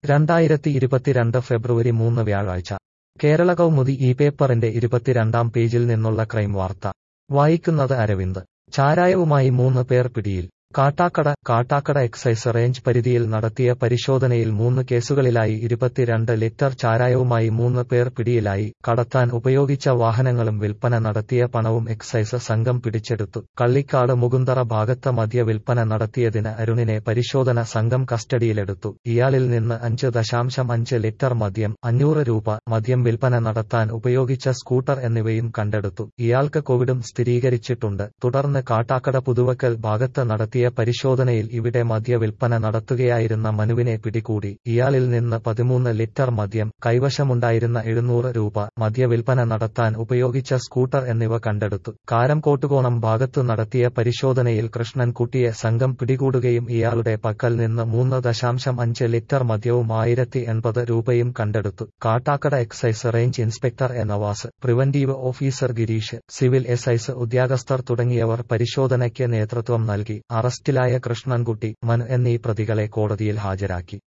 രണ്ടായിരത്തി ഇരുപത്തിരണ്ട് ഫെബ്രുവരി മൂന്ന് വ്യാഴാഴ്ച കേരള കൗമുദി ഈ പേപ്പറിന്റെ ഇരുപത്തിരണ്ടാം പേജിൽ നിന്നുള്ള ക്രൈം വാർത്ത വായിക്കുന്നത് അരവിന്ദ് ചാരായവുമായി മൂന്ന് പേർ പിടിയിൽ കാട്ടാക്കട കാട്ടാക്കട എക്സൈസ് റേഞ്ച് പരിധിയിൽ നടത്തിയ പരിശോധനയിൽ മൂന്ന് കേസുകളിലായി ഇരുപത്തിരണ്ട് ലിറ്റർ ചാരായവുമായി മൂന്ന് പേർ പിടിയിലായി കടത്താൻ ഉപയോഗിച്ച വാഹനങ്ങളും വിൽപ്പന നടത്തിയ പണവും എക്സൈസ് സംഘം പിടിച്ചെടുത്തു കള്ളിക്കാട് മുകുന്ദറ ഭാഗത്ത് മദ്യ വിൽപ്പന നടത്തിയതിന് അരുണിനെ പരിശോധന സംഘം കസ്റ്റഡിയിലെടുത്തു ഇയാളിൽ നിന്ന് അഞ്ച് ദശാംശം അഞ്ച് ലിറ്റർ മദ്യം അഞ്ഞൂറ് രൂപ മദ്യം വിൽപ്പന നടത്താൻ ഉപയോഗിച്ച സ്കൂട്ടർ എന്നിവയും കണ്ടെടുത്തു ഇയാൾക്ക് കോവിഡും സ്ഥിരീകരിച്ചിട്ടുണ്ട് തുടർന്ന് കാട്ടാക്കട പുതുവക്കൽ ഭാഗത്ത് നടത്തിയ പരിശോധനയിൽ ഇവിടെ മദ്യ വിൽപ്പന നടത്തുകയായിരുന്ന മനുവിനെ പിടികൂടി ഇയാളിൽ നിന്ന് പതിമൂന്ന് ലിറ്റർ മദ്യം കൈവശമുണ്ടായിരുന്ന എഴുന്നൂറ് രൂപ മദ്യ വിൽപ്പന നടത്താൻ ഉപയോഗിച്ച സ്കൂട്ടർ എന്നിവ കണ്ടെടുത്തു കാരംകോട്ടുകോണം ഭാഗത്തു നടത്തിയ പരിശോധനയിൽ കൃഷ്ണൻകുട്ടിയെ സംഘം പിടികൂടുകയും ഇയാളുടെ പക്കൽ നിന്ന് മൂന്ന് ദശാംശം അഞ്ച് ലിറ്റർ മദ്യവും ആയിരത്തി എൺപത് രൂപയും കണ്ടെടുത്തു Kattakada excise range inspector A Navas preventive officer Girish civil എസ്ഐസ് ഉദ്യോഗസ്ഥർ തുടങ്ങിയവർ പരിശോധനയ്ക്ക് നേതൃത്വം നൽകി അറസ്റ്റിലായ കൃഷ്ണൻകുട്ടി മനു എന്നീ പ്രതികളെ കോടതിയിൽ ഹാജരാക്കി